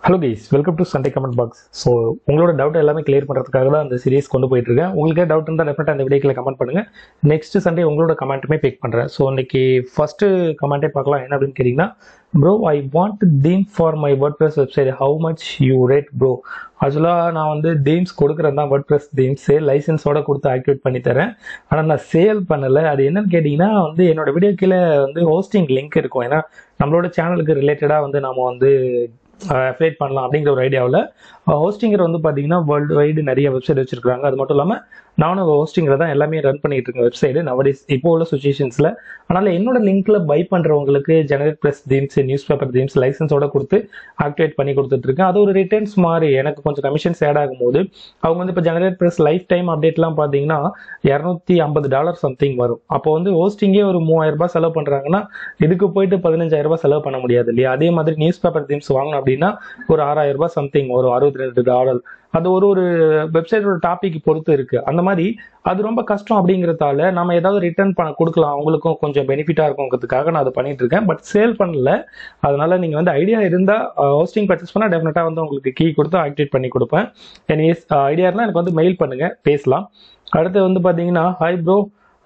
hello guys welcome to Sunday comment box so உங்களோட doubt எல்லாமே clear பண்ணுறதுக்காக தான் அந்த சீரிஸ் கொண்டு போயிட்டு இருக்கேன் உங்களுக்கு டவுட் இருந்தால் டெஃபினட்டாக அந்த வீடியோக்கில் கமெண்ட் பண்ணுங்க நெக்ஸ்ட் சண்டே உங்களோட கமெண்ட்டுமே பிக் பண்ணுறேன் ஸோ இன்னைக்கு ஃபர்ஸ்ட் கமெண்ட்டே பார்க்கலாம் என்ன அப்படின்னு கேட்டிங்கன்னா bro I want theme for my WordPress website how much you rate bro ஆக்சுவலாக நான் வந்து தீம்ஸ் கொடுக்குறேன் தான் வேர்ட் ப்ரெஸ் தீம்ஸு லைசன்ஸோட கொடுத்து ஆக்டிவேட் பண்ணி தரேன் ஆனால் நான் சேல் பண்ணலை அது என்னன்னு கேட்டிங்கன்னா வந்து என்னோட வீடியோ கீழே வந்து ஹோஸ்டிங் லிங்க் இருக்கும் ஏன்னா நம்மளோட சேனலுக்கு ரிலேட்டடாக வந்து நம்ம வந்து அப்டேட் பண்ணலாம் அப்படிங்கிற ஒரு ஐடியாவில் ஹோஸ்டிங்கர் வந்து பார்த்தீங்கன்னா வேர்ல்டு வைடு நிறைய வெப்சைட் வச்சிருக்காங்க அது மட்டும் இல்லாமல் நானும் ஹோஸ்டிங்கில் தான் எல்லாமே ரன் பண்ணிட்டு இருக்கேன் வெப்சைடு நவடேஸ் இப்போ உள்ள சுச்சுவேஷன்ஸில் அதனால் என்னோட லிங்க்ல பை பண்ணுறவங்களுக்கு GeneratePress themes news paper themes லைசன்ஸோட கொடுத்து ஆக்டிவேட் பண்ணி கொடுத்துட்ருக்கேன் அது ஒரு ரிட்டர்ன்ஸ் மாதிரி எனக்கு கொஞ்சம் கமிஷன்ஸ் ஆட் ஆகும்போது அவங்க வந்து இப்போ ஜெனரேட் ப்ரெஸ் லைஃப் டைம் அப்டேட்லாம் பார்த்தீங்கன்னா இரநூத்தி ஐம்பது டாலர் சம்திங் வரும் அப்போ வந்து ஹோஸ்டிங்கே ஒரு மூவாயிரம் ரூபாய் செலவு பண்ணுறாங்கன்னா இதுக்கு போயிட்டு பதினஞ்சாயிரம் ரூபாய் செலவு பண்ண முடியாது இல்லையா அதே மாதிரி நியூஸ் பேப்பர் தீம்ஸ் வாங்கணும் அப்படின்னா ஒரு ஆறாயிரம் ரூபாய் சம்திங் ஒரு அறுபத்தி ரெண்டு டாலர் அது ஒரு ஒரு வெப்சைட்டோட டாபிக் பொறுத்து இருக்கு அந்த மாதிரி அது ரொம்ப கஷ்டம் அப்படிங்கிறதால நம்ம ஏதாவது ரிட்டர்ன் பண்ண கொடுக்கலாம் அவங்களுக்கும் கொஞ்சம் பெனிஃபிட்டா இருக்குங்கிறதுக்காக நான் அதை பண்ணிட்டு இருக்கேன் பட் சேல் பண்ணல அதனால நீங்க வந்து ஐடியா இருந்தா ஹோஸ்டிங் பர்ச்சேஸ் பண்ணா டெஃபினட்டா வந்து உங்களுக்கு கீ கொடுத்து ஆக்டிவேட் பண்ணி கொடுப்பேன் எனிவேஸ் ஐடியா இருந்தால் எனக்கு வந்து மெயில் பண்ணுங்க பேசலாம் அடுத்து வந்து பாத்தீங்கன்னா hi bro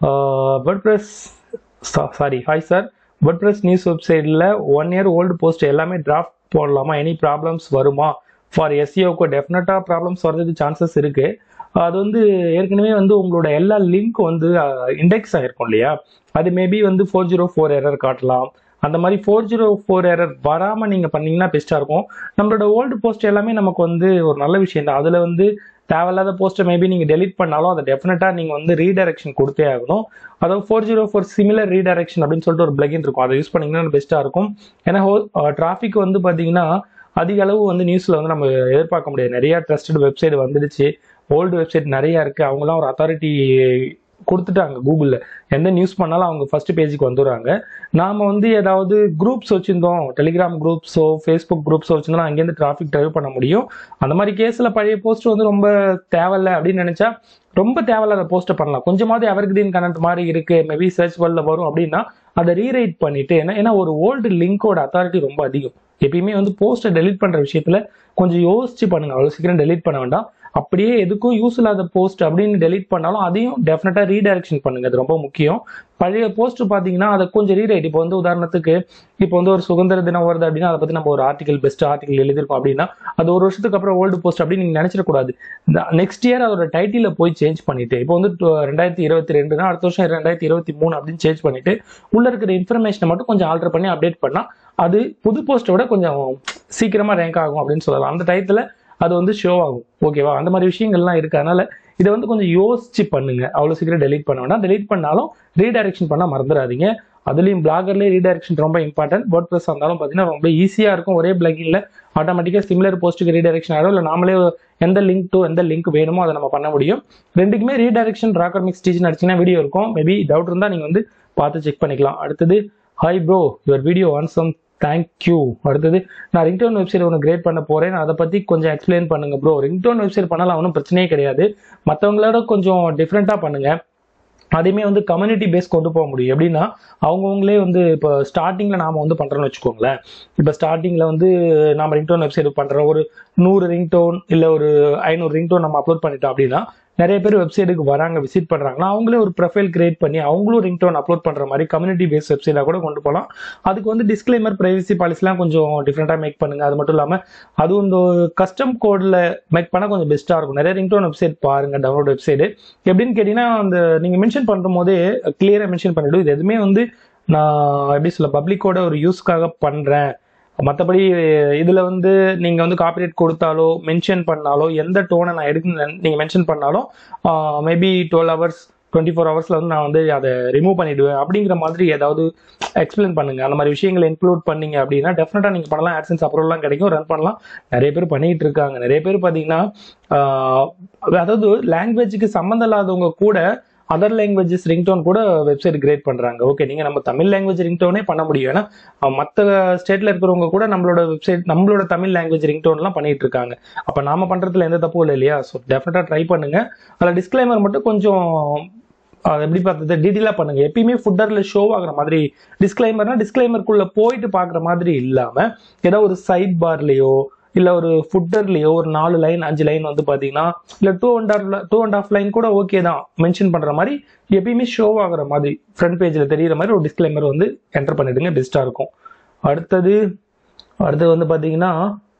WordPress sorry hi sir WordPress news வெப்சைட்டில் ஒன் இயர் ஓல்டு போஸ்ட் எல்லாமே டிராஃப்ட் போடலாமா எனி ப்ராப்ளம்ஸ் வருமா ஃபார் எஸ்சிஓக்கு டெஃபினட்டாக ப்ராப்ளம்ஸ் வர்றதுக்கு சான்சஸ் இருக்கு அது வந்து ஏற்கனவே வந்து உங்களோட எல்லா லிங்க் வந்து இண்டெக்ஸ் ஆகிருக்கும் இல்லையா அது மேபி வந்து ஃபோர் ஜீரோ ஃபோர் எரர் காட்டலாம் அந்த மாதிரி ஃபோர் ஜீரோ ஃபோர் எரர் வராமல் நீங்கள் பண்ணீங்கன்னா பெஸ்ட்டாக இருக்கும் நம்மளோட ஓல்டு போஸ்ட் எல்லாமே நமக்கு வந்து ஒரு நல்ல விஷயம் தான் அதில் வந்து தேவையில்லாத போஸ்ட்டை மேபி நீங்கள் டெலிட் பண்ணாலும் அதை டெஃபினட்டாக நீங்கள் வந்து ரீடைரக்ஷன் கொடுத்தே ஆகணும் அதாவது four zero four similar redirection அப்படின்னு சொல்லிட்டு ஒரு பிளகின் இருக்கும் அதை யூஸ் பண்ணிங்கன்னா பெஸ்ட்டாக இருக்கும் ஏன்னா டிராஃபிக் வந்து பார்த்தீங்கன்னா அதிக அளவு வந்து நியூஸில் வந்து நம்ம எதிர்பார்க்க முடியாது நிறைய ட்ரஸ்டட் வெப்சைட் வந்துடுச்சு ஓல்டு வெப்சைட் நிறைய இருக்குது அவங்களாம் ஒரு அத்தாரிட்டி கொடுத்துட்டாங்க கூகுளில் எந்த நியூஸ் பண்ணாலும் அவங்க ஃபர்ஸ்ட் பேஜுக்கு வந்துடுறாங்க நாம் வந்து ஏதாவது குரூப்ஸ் வச்சுருந்தோம் டெலிகிராம் குரூப்ஸோ ஃபேஸ்புக் குரூப்ஸோ வச்சுருந்தோம் அங்கேருந்து டிராஃபிக் ட்ரைவ் பண்ண முடியும் அந்த மாதிரி கேஸில் பழைய போஸ்ட் வந்து ரொம்ப தேவையில்ல அப்படின்னு நினச்சா ரொம்ப தேவையில்லாத போஸ்ட்டை பண்ணலாம் கொஞ்சமாவது எவர்கிரீன் கனெக்ட் மாதிரி இருக்கு மேபி சர்ச் வரல வரும் அப்படின்னா அதை ரீரைட் பண்ணிட்டு ஏன்னா ஏன்னா ஒரு ஓல்டு லிங்கோட அத்தாரிட்டி ரொம்ப அதிகம் எப்பயுமே வந்து போஸ்ட்டை டெலிட் பண்ற விஷயத்துல கொஞ்சம் யோசிச்சு பண்ணுங்க அவ்வளவு சீக்கிரம் டெலிட் பண்ண வேண்டாம் அப்படியே எதுக்கும் யூஸ் இல்லாத போஸ்ட் அப்படின்னு டெலிட் பண்ணாலும் அதையும் டெஃபினட்டா ரீடைரக்ஷன் பண்ணுங்க அது ரொம்ப முக்கியம் பழைய போஸ்ட் பாத்தீங்கன்னா அதை கொஞ்சம் ரீரைட் இப்போ வந்து உதாரணத்துக்கு இப்போ வந்து ஒரு சுதந்திர தினம் வருது அப்படின்னா அதை பத்தி நம்ம ஒரு ஆர்டிகல் பெஸ்ட் ஆர்டிகல் எழுதிருக்கோம் அப்படின்னா அது ஒரு வருஷத்துக்கு அப்புறம் ஓல்டு போஸ்ட் அப்படின்னு நீங்க நினைச்சிடக்கூடாது நெக்ஸ்ட் இயர் அதோட டைட்டில போய் சேஞ்ச் பண்ணிட்டு இப்போ வந்து ரெண்டாயிரத்தி இருபத்தி ரெண்டுனா அடுத்த வருஷம் ரெண்டாயிரத்தி இருபத்தி மூணு அப்படின்னு சேஞ்ச் பண்ணிட்டு உள்ள இருக்கிற இன்ஃபர்மேஷனை மட்டும் கொஞ்சம் ஆல்டர் பண்ணி அப்டேட் பண்ணா அது புது போஸ்ட்டை விட கொஞ்சம் சீக்கிரமா ரேங்க் ஆகும் அப்படின்னு சொல்லலாம் அந்த டயத்துல அது வந்து ஷோ ஆகும் ஓகேவா அந்த மாதிரி விஷயங்கள்லாம் இருக்கு அதனால இதை வந்து கொஞ்சம் யோசிச்சு பண்ணுங்க அவ்வளோ சீக்கிரம் டெலிட் பண்ண வேண்டாம் டெலிட் பண்ணாலும் ரீடைரக்ஷன் பண்ண மறந்துடாதீங்க அதுலேயும் பிளாகர்லேயே ரீடைரக்ஷன் ரொம்ப இம்பார்ட்டன்ட் வேர்ட் ப்ரெஸ் இருந்தாலும் பார்த்தீங்கன்னா ரொம்ப ஈஸியாக இருக்கும் ஒரே பிளகின்ல ஆட்டோமேட்டிக்காக சிமிலர் போஸ்ட்டுக்கு ரீடைரக்ஷன் ஆகும் இல்லை நாமளே எந்த லிங்க் டு எந்த லிங்க் வேணுமோ அதை நம்ம பண்ண முடியும் ரெண்டுக்குமே ரீடைரக்ஷன் ராக்கர் மிக்ஸ் டீச்சர் அடிச்சிங்கன்னா வீடியோ இருக்கும் மேபி டவுட் இருந்தால் நீங்கள் வந்து பார்த்து செக் பண்ணிக்கலாம் அடுத்தது hi bro your video awesome thank you அடுத்தது நான் ரிங்டோன் வெப்சைட் ஒன்று கிரியேட் பண்ண போறேன் அதை பத்தி கொஞ்சம் எக்ஸ்பிளைன் பண்ணுங்க ப்ரோ ரிங்டோன் வெப்சைட் பண்ணலாம் ஒன்றும் பிரச்சனையே கிடையாது மற்றவங்களோட கொஞ்சம் டிஃப்ரெண்டா பண்ணுங்க அதையுமே வந்து கம்யூனிட்டி பேஸ் கொண்டு போக முடியும் எப்படின்னா அவங்கவுங்களே வந்து இப்போ ஸ்டார்டிங்கில் நாம் வந்து பண்ணுறோன்னு வச்சுக்கோங்களேன் இப்போ ஸ்டார்டிங்கில் வந்து நம்ம ரிங்டோன் வெப்சைட் பண்ணுறோம் ஒரு நூறு ரிங்டோன் இல்லை ஒரு ஐநூறு ரிங்டோன் நம்ம அப்லோட் பண்ணிட்டோம் அப்படின்னா நிறைய பேர் வெப்சைட்டுக்கு வராங்க விசிட் பண்றாங்கன்னா அவங்களே ஒரு ப்ரொஃபைல் கிரியேட் பண்ணி அவங்களும் ரிங்டோன் அப்லோட் பண்ற மாதிரி கம்யூனிட்டி பேஸ் வெப்சைட்டாக கூட கொண்டு போகலாம் அதுக்கு வந்து டிஸ்கிளைமர் பிரைவசி பாலிசிலாம் கொஞ்சம் டிஃப்ரெண்டாக மேக் பண்ணுங்க அது மட்டும் இல்லாமல் அதுவும் இந்த கஸ்டம் கோடில் மேக் பண்ணால் கொஞ்சம் பெஸ்ட்டாக இருக்கும் நிறைய ரிங்டோன் வெப்சைட் பாருங்க டவுன்லோட் வெப்சைட் எப்படின்னு கேட்டீங்கன்னா அந்த நீங்கள் மென்ஷன் பண்ணுற போதே கிளியராக மென்ஷன் பண்ணிவிடும் இது எதுவுமே வந்து நான் எப்படி சொல்ல பப்ளிக்கோட ஒரு யூஸ்க்காக பண்ணுறேன் மற்றபடி இதில் வந்து நீங்கள் வந்து காப்பிரைட் கொடுத்தாலோ மென்ஷன் பண்ணாலோ எந்த டோனை நான் எடுக்க நீங்கள் மென்ஷன் பண்ணாலும் maybe twelve hours twenty four ஹவர்ஸில் வந்து நான் வந்து அதை ரிமூவ் பண்ணிவிடுவேன் அப்படிங்கிற மாதிரி ஏதாவது எக்ஸ்பிளைன் பண்ணுங்க அந்த மாதிரி விஷயங்களை இன்க்ளூட் பண்ணீங்க அப்படின்னா டெஃபினட்டாக நீங்கள் பண்ணலாம் ஆட்சன்ஸ் அப்ரூவல்லாம் கிடைக்கும் ரன் பண்ணலாம் நிறைய பேர் பண்ணிட்டு இருக்காங்க நிறைய பேர் பார்த்தீங்கன்னா அதாவது லாங்குவேஜுக்கு சம்மந்தம் இல்லாதவங்க கூட அதர் லாங்குவேஜஸ் ரிங்டோன் கூட வெப்சைட் கிரியேட் பண்றாங்க ஓகே நீங்க நம்ம தமிழ் லாங்குவேஜ் ரிங்டோனே பண்ண முடியும் ஏன்னா மற்ற ஸ்டேட்ல இருக்கிறவங்க கூட நம்மளோட வெப்சைட் நம்மளோட தமிழ் லாங்குவேஜ் ரிங்டோன்லாம் பண்ணிட்டு இருக்காங்க அப்ப நாம பண்றதுல எந்த தப்பும் இல்லை இல்லையா ஸோ டெஃபினட்டா ட்ரை பண்ணுங்க அதில் டிஸ்கிளைமர் மட்டும் கொஞ்சம் அது எப்படி பார்த்தது டீட்டெயிலாக பண்ணுங்க எப்பயுமே ஃபுட்டரில் ஷோ ஆகுற மாதிரி டிஸ்கிளைமர்னா டிஸ்கிளைமருக்குள்ள போயிட்டு பார்க்குற மாதிரி இல்லாமல் ஏதோ ஒரு சைட் பார்லேயோ இல்லை ஒரு ஃபுட்டர்லேயோ ஒரு நாலு லைன் அஞ்சு லைன் வந்து பார்த்தீங்கன்னா இல்லை two and half two and half line கூட ஓகே தான் மென்ஷன் பண்ணுற மாதிரி எப்பயுமே ஷோ ஆகுற மாதிரி ஃப்ரண்ட் பேஜில் தெரியுற மாதிரி ஒரு டிஸ்க்ளைமர் வந்து என்டர் பண்ணிடுங்க பெஸ்ட்டாக இருக்கும் அடுத்தது அடுத்தது வந்து பார்த்தீங்கன்னா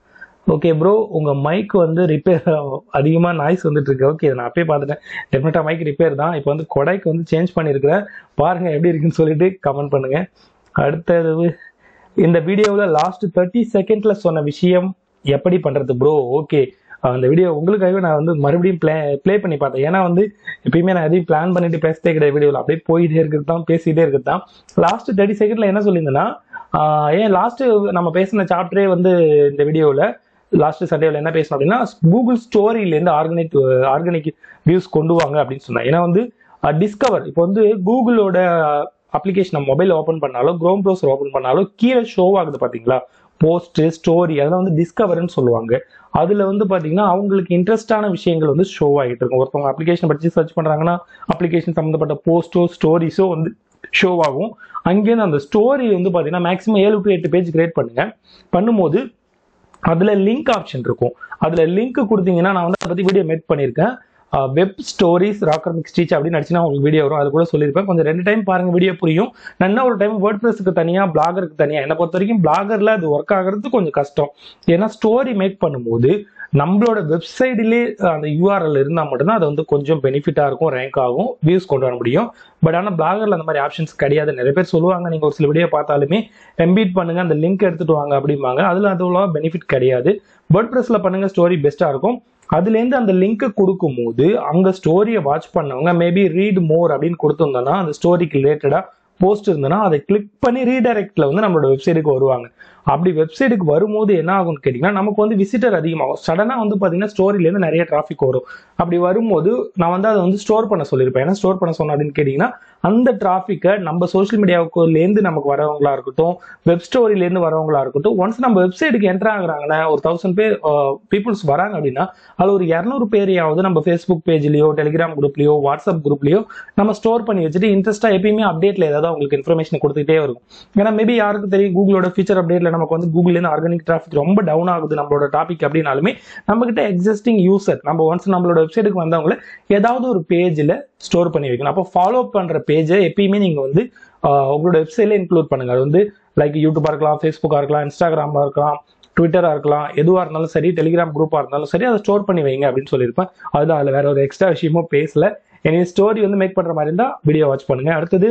ஓகே ப்ரோ உங்கள் மைக் வந்து ரிப்பேர் அதிகமாக நாய்ஸ் வந்துட்டு இருக்கு ஓகே நான் அப்பயே பார்த்துட்டேன் டெஃபினட்டாக மைக் ரிப்பேர் தான் இப்போ வந்து கொடைக்கு வந்து சேஞ்ச் பண்ணியிருக்கிறேன் பாருங்க எப்படி இருக்குன்னு சொல்லிட்டு கமெண்ட் பண்ணுங்க அடுத்தது இந்த வீடியோவில் லாஸ்ட் தேர்ட்டி செகண்ட்ல சொன்ன விஷயம் எப்படி பண்றது ப்ரோ ஓகே அந்த வீடியோ உங்களுக்காகவே நான் வந்து மறுபடியும் ப்ளே ப்ளே பண்ணி பார்த்தேன் ஏன்னா வந்து எப்பயுமே நான் எதையும் பிளான் பண்ணிட்டு பேசதே கிடையாது வீடியோவில் அப்படியே போயிட்டே இருக்கிறது தான் பேசிட்டே இருக்கிறது தான் லாஸ்ட் தேர்ட்டி செகண்ட்ல என்ன சொல்லியிருந்தேன்னா ஆஹ் ஏன் லாஸ்ட் நம்ம பேசின சாப்டரே வந்து இந்த வீடியோவில் லாஸ்ட் சண்டேவில் என்ன பேசணும் அப்படின்னா கூகுள் ஸ்டோரியிலேருந்து ஆர்கானிக் ஆர்கானிக் வியூஸ் கொண்டு வாங்க அப்படின்னு சொன்னேன் ஏன்னா வந்து டிஸ்கவர் இப்போ வந்து கூகுளோட அப்ளிகேஷன் நம்ம மொபைல் ஓப்பன் பண்ணாலும் க்ரோம் ப்ரௌசர் ஓப்பன் பண்ணாலும் கீழே ஷோ ஆகுது பார்த்தீங்களா போஸ்ட் ஸ்டோரி அதெல்லாம் வந்து டிஸ்கவர்னு சொல்லுவாங்க அதில் வந்து பார்த்தீங்கன்னா அவங்களுக்கு இன்ட்ரெஸ்டான விஷயங்கள் வந்து ஷோ ஆகிட்டு இருக்கும் ஒருத்தவங்க அப்ளிகேஷன் பற்றி சர்ச் பண்ணுறாங்கன்னா அப்ளிகேஷன் சம்மந்தப்பட்ட போஸ்ட்டோ ஸ்டோரிஸோ வந்து ஷோ ஆகும் அங்கேருந்து அந்த ஸ்டோரி வந்து பார்த்தீங்கன்னா மேக்ஸிமம் ஏழு டு எட்டு பேஜ் கிரியேட் பண்ணுங்க பண்ணும்போது அதில் லிங்க் ஆப்ஷன் இருக்கும் அதில் லிங்க் கொடுத்தீங்கன்னா நான் வந்து அதை பற்றி வீடியோ மேக் பண்ணியிருக்கேன் web stories rocket mix tech அப்படின்னு அடிச்சுன்னா உங்களுக்கு வீடியோ வரும் அது கூட சொல்லியிருப்பேன் கொஞ்சம் ரெண்டு டைம் பாருங்க வீடியோ புரியும் நான் என்ன ஒரு டைம் வேர்ட் ப்ரெஸ்க்கு தனியாக பிளாகருக்கு தனியாக என்னை பொறுத்த வரைக்கும் பிளாகரில் அது ஒர்க் ஆகிறது கொஞ்சம் கஷ்டம் ஏன்னா ஸ்டோரி மேக் பண்ணும்போது நம்மளோட வெப்சைட்லேயே அந்த யூஆர்எல் இருந்தால் மட்டும்தான் அது வந்து கொஞ்சம் பெனிஃபிட்டாக இருக்கும் ரேங்க் ஆகும் வியூஸ் கொண்டு வர முடியும் பட் ஆனால் பிளாகரில் அந்த மாதிரி ஆப்ஷன்ஸ் கிடையாது நிறைய பேர் சொல்லுவாங்க நீங்கள் ஒரு சில வீடியோ பார்த்தாலுமே எம்பீட் பண்ணுங்க அந்த லிங்க் எடுத்துட்டு வாங்க அப்படிம்பாங்க அதில் அது அவ்வளோ பெனிஃபிட் கிடையாது வேர்ட் ப்ரெஸ்ஸில் பண்ணுங்க ஸ்டோரி பெஸ்ட்டாக இருக்கும் அதுலேருந்து அந்த லிங்க்கை கொடுக்கும்போது அங்கே ஸ்டோரியை வாட்ச் பண்ணவங்க மேபி ரீட் மோர் அப்படின்னு கொடுத்துருந்தோன்னா அந்த ஸ்டோரிக்கு ரிலேட்டடாக போஸ்ட் இருந்ததுன்னா அதை கிளிக் பண்ணி ரீடைரக்ட்ல வந்து நம்மளோட வெப்சைட்டுக்கு வருவாங்க அப்படி வெப்சைட்டுக்கு வரும்போது என்ன ஆகும்னு கேட்டிங்கன்னா நமக்கு வந்து விசிட்டர் அதிகமாகும் சடனாக வந்து பார்த்தீங்கன்னா ஸ்டோரியிலேருந்து நிறைய டிராஃபிக் வரும் அப்படி வரும்போது நான் வந்து அதை வந்து ஸ்டோர் பண்ண சொல்லியிருப்பேன் ஏன்னா ஸ்டோர் பண்ண சொன்னேன் அப்படின்னு கேட்டிங்கன்னா அந்த டிராஃபிக்கை நம்ம சோஷியல் மீடியாவுக்குலேருந்து நமக்கு வரவங்களா இருக்கட்டும் வெப் ஸ்டோரியிலேருந்து வரவங்களா இருக்கட்டும் ஒன்ஸ் நம்ம வெப்சைட்டுக்கு என்டர் ஆகுறாங்கன்னா ஒரு தௌசண்ட் பேர் பீப்புள்ஸ் வராங்க அப்படின்னா அதில் ஒரு இரநூறு பேரையாவது நம்ம ஃபேஸ்புக் பேஜ்லையோ டெலிகிராம் குரூப்லையோ வாட்ஸ்அப் குரூப்லையோ நம்ம ஸ்டோர் பண்ணி வச்சுட்டு இன்ட்ரெஸ்ட்டாக எப்பயுமே அப்டேட்ல ஏதாவது அவங்களுக்கு இன்ஃபர்மேஷன் கொடுத்துட்டே இருக்கும் ஏன்னா மேபி யாருக்கு தெரியும் கூகுளோட ஃபீச்சர் அப்டேட்ல நமக்கு வந்து கூகுள்லேருந்து ஆர்கானிக் டிராஃபிக் ரொம்ப டவுன் ஆகுது நம்மளோட டாபிக் அப்படின்னாலுமே நம்ம கிட்ட எக்ஸிஸ்டிங் யூசர் நம்ம ஒன்ஸ் நம்மளோட வெப்சைட்டுக்கு வந்தவங்கள ஏதாவது ஒரு பேஜில் ஸ்டோர் பண்ணி வைக்கணும் அப்போ ஃபாலோ பண்ற பேஜை எப்பயுமே நீங்க வந்து ஆஹ், உங்களோட வெப்சைட்ல இன்க்ளூட் பண்ணுங்க அது வந்து லைக் யூடியூபா இருக்கலாம் ஃபேஸ்புக்கா இருக்கலாம் இன்ஸ்டாகிராமா இருக்கலாம் ட்விட்டரா இருக்கலாம் எதுவா இருந்தாலும் சரி டெலிகிராம் குரூப்பா இருந்தாலும் சரி அதை ஸ்டோர் பண்ணி வைங்க அப்படின்னு சொல்லியிருப்பேன் அதுதான் அதுல வேற ஒரு எக்ஸ்ட்ரா விஷயமும் பேசல எனி ஸ்டோரி வந்து மேக் பண்ற மாதிரி இருந்தா வீடியோ வாட்ச் பண்ணுங்க அடுத்தது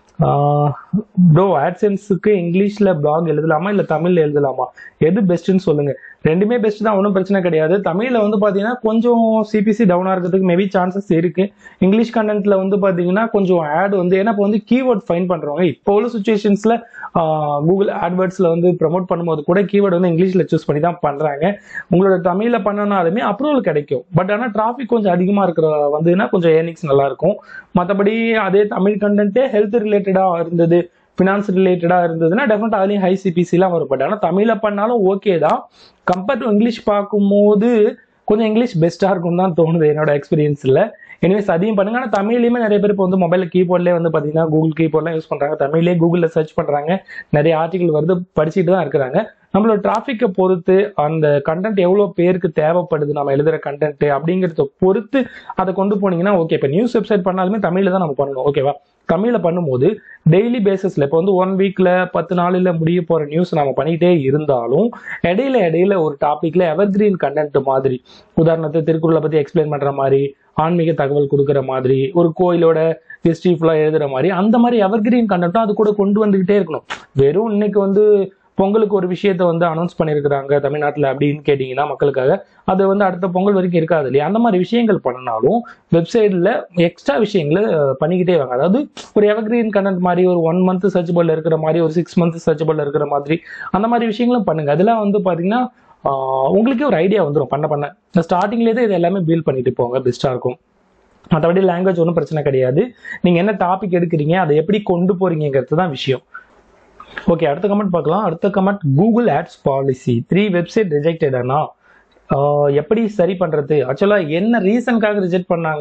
ப்ரோ ஆட்சன்ஸுக்கு இங்கிலீஷ்ல பிளாக் எழுதலாமா இல்ல தமிழ்ல எழுதலாமா எது பெஸ்ட்னு சொல்லுங்க ரெண்டுமே பெஸ்ட் தான் ஒன்றும் பிரச்சனை கிடையாது தமிழ்ல வந்து பாத்தீங்கன்னா கொஞ்சம் சிபிசி டவுனா இருக்கிறதுக்கு மேபி சான்சஸ் இருக்கு இங்கிலீஷ் கண்டென்ட்ல வந்து பாத்தீங்கன்னா கொஞ்சம் ஆட் வந்து ஏன்னா இப்போ வந்து கீவேர்ட் ஃபைன் பண்றவங்க இப்போ உள்ள சுச்சுவேஷன்ஸ்ல கூகுள் ஆட்வேர்ட்ஸ்ல வந்து ப்ரமோட் பண்ணும்போது கூட கீவேர்டு வந்து இங்கிலீஷ்ல சூஸ் பண்ணி தான் பண்றாங்க உங்களோட தமிழ்ல பண்ணனாலுமே அப்ரூவல் கிடைக்கும் பட் ஆனால் டிராஃபிக் கொஞ்சம் அதிகமா இருக்கிற வந்ததுன்னா கொஞ்சம் ஏர்னிங்ஸ் நல்லா இருக்கும் மற்றபடி அதே தமிழ் கண்டென்ட்டே ஹெல்த் ரிலேட்டடா இருந்தது ஃபினான்ஸ் ரிலேட்டடாக இருந்ததுன்னா டெஃபினட்டாக அதுலேயும் ஹை சிபிசிலாம் வரும் பட் ஆனால் தமிழில் பண்ணாலும் ஓகே தான் கம்பேர்ட் டு இங்கிலீஷ் பார்க்கும்போது கொஞ்சம் இங்கிலீஷ் பெஸ்ட்டாக இருக்கும் தான் தோணுது என்னோட எக்ஸ்பீரியன்ஸில் எனிவேஸ் அதையும் பண்ணுங்க ஆனால் தமிழ்லையுமே நிறைய பேர் இப்போ வந்து மொபைலில் கீபோர்ட்லேயே வந்து பார்த்தீங்கன்னா கூகுள் கீபோர்ட்லாம் யூஸ் பண்ணுறாங்க தமிழ்லேயே கூகுளில் சர்ச் பண்ணுறாங்க நிறைய ஆர்டிகல் வருது படிச்சுட்டு தான் இருக்கிறாங்க நம்மளோட டிராஃபிக்கை பொறுத்து அந்த கண்டென்ட் எவ்வளோ பேருக்கு தேவைப்படுது நம்ம எழுதுற கண்டென்ட் அப்படிங்கிறத பொறுத்து அதை கொண்டு போனீங்கன்னா ஓகே இப்போ நியூஸ் வெப்சைட் பண்ணாலுமே தமிழில் தான் நம்ம பண்ணணும் ஓகேவா தமிழில் பண்ணும்போது டெய்லி பேசிஸில் இப்போ வந்து ஒன் வீக்கில் பத்து நாளில் முடிய போகிற நியூஸ் நம்ம பண்ணிக்கிட்டே இருந்தாலும் இடையில இடையில ஒரு டாப்பிக்கில் எவர்கிரீன் கண்டென்ட் மாதிரி உதாரணத்தை திருக்குறளை பற்றி எக்ஸ்பிளைன் பண்ணுற மாதிரி ஆன்மீக தகவல் கொடுக்குற மாதிரி ஒரு கோயிலோட ஹிஸ்ட்ரி ஃபுல்லாக எழுதுற மாதிரி அந்த மாதிரி எவர்கிரீன் கண்டென்ட்டும் அது கூட கொண்டு வந்துக்கிட்டே இருக்கணும் வெறும் இன்னைக்கு வந்து பொங்கலுக்கு ஒரு விஷயத்த வந்து அனௌன்ஸ் பண்ணியிருக்கிறாங்க தமிழ்நாட்டில் அப்படின்னு கேட்டிங்கன்னா மக்களுக்காக அது வந்து அடுத்த பொங்கல் வரைக்கும் இருக்காது இல்லையா அந்த மாதிரி விஷயங்கள் பண்ணனாலும் வெப்சைட்டில் எக்ஸ்ட்ரா விஷயங்களை அஹ், பண்ணிக்கிட்டே வாங்க அதாவது ஒரு எவர்கிரீன் கண்டென்ட் மாதிரி ஒரு ஒன் மந்த் சர்ச்சபிள் இருக்கிற மாதிரி ஒரு சிக்ஸ் மந்த் சர்ச்சபிள் இருக்கிற மாதிரி அந்த மாதிரி விஷயங்களும் பண்ணுங்க அதெல்லாம் வந்து பார்த்தீங்கன்னா ஆஹ், உங்களுக்கே ஒரு ஐடியா வந்துடும் பண்ண பண்ண ஸ்டார்டிங்லேயே தான் இது எல்லாமே பில்ட் பண்ணிட்டு போங்க பெஸ்ட்டாக இருக்கும் மற்றபடி லாங்குவேஜ் ஒன்றும் பிரச்சனை கிடையாது நீங்கள் என்ன டாபிக் எடுக்கிறீங்க அதை எப்படி கொண்டு போறீங்கிறது தான் விஷயம் ஓகே அடுத்த கமெண்ட் பார்க்கலாம் அடுத்த comment Google ads policy three website ரிஜெக்டட்னா எப்படி சரி பண்றது ஆக்சுவலா என்ன ரீசனுக்காக ரிஜெக்ட் பண்ணாங்க